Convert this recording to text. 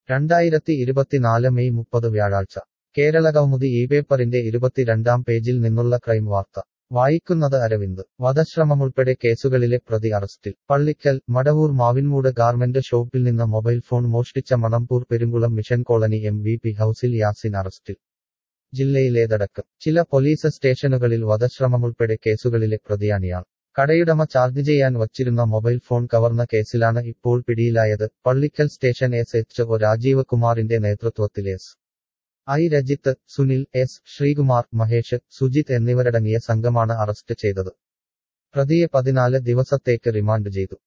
രണ്ടായിരത്തി ഇരുപത്തിനാല് മെയ് മുപ്പത് വ്യാഴാഴ്ച കേരളകൗമുദി ഈ പേപ്പറിന്റെ ഇരുപത്തിരണ്ടാം പേജിൽ നിന്നുള്ള ക്രൈം വാർത്ത വായിക്കുന്നത് അരവിന്ദ് വധശ്രമമുൾപ്പെടെ കേസുകളിലെ പ്രതി അറസ്റ്റിൽ പള്ളിക്കൽ മടവൂർ മാവിൻമൂട് ഗാർമെന്റ് ഷോപ്പിൽ നിന്ന് മൊബൈൽ ഫോൺ മോഷ്ടിച്ച Manampoor Perumkulam mission colony M V P ഹൌസിൽ യാസിൻ അറസ്റ്റിൽ ജില്ലയിലേതടക്കം ചില പോലീസ് സ്റ്റേഷനുകളിൽ വധശ്രമമുൾപ്പെടെ കേസുകളിലെ പ്രതിയാണിയാൾ കടയുടമ ചാർജ് ചെയ്യാൻ വച്ചിരുന്ന മൊബൈൽ ഫോൺ കവർന്ന കേസിലാണ് ഇപ്പോൾ പിടിയിലായത് Pallikkal station S H O Rajeev കുമാറിന്റെ നേതൃത്വത്തിൽ S I Rajith Sunil S Sreekumar Mahesh Sujith എന്നിവരടങ്ങിയ സംഘമാണ് അറസ്റ്റ് ചെയ്തത് പ്രതിയെ പതിനാല് ദിവസത്തേക്ക് റിമാൻഡ് ചെയ്തു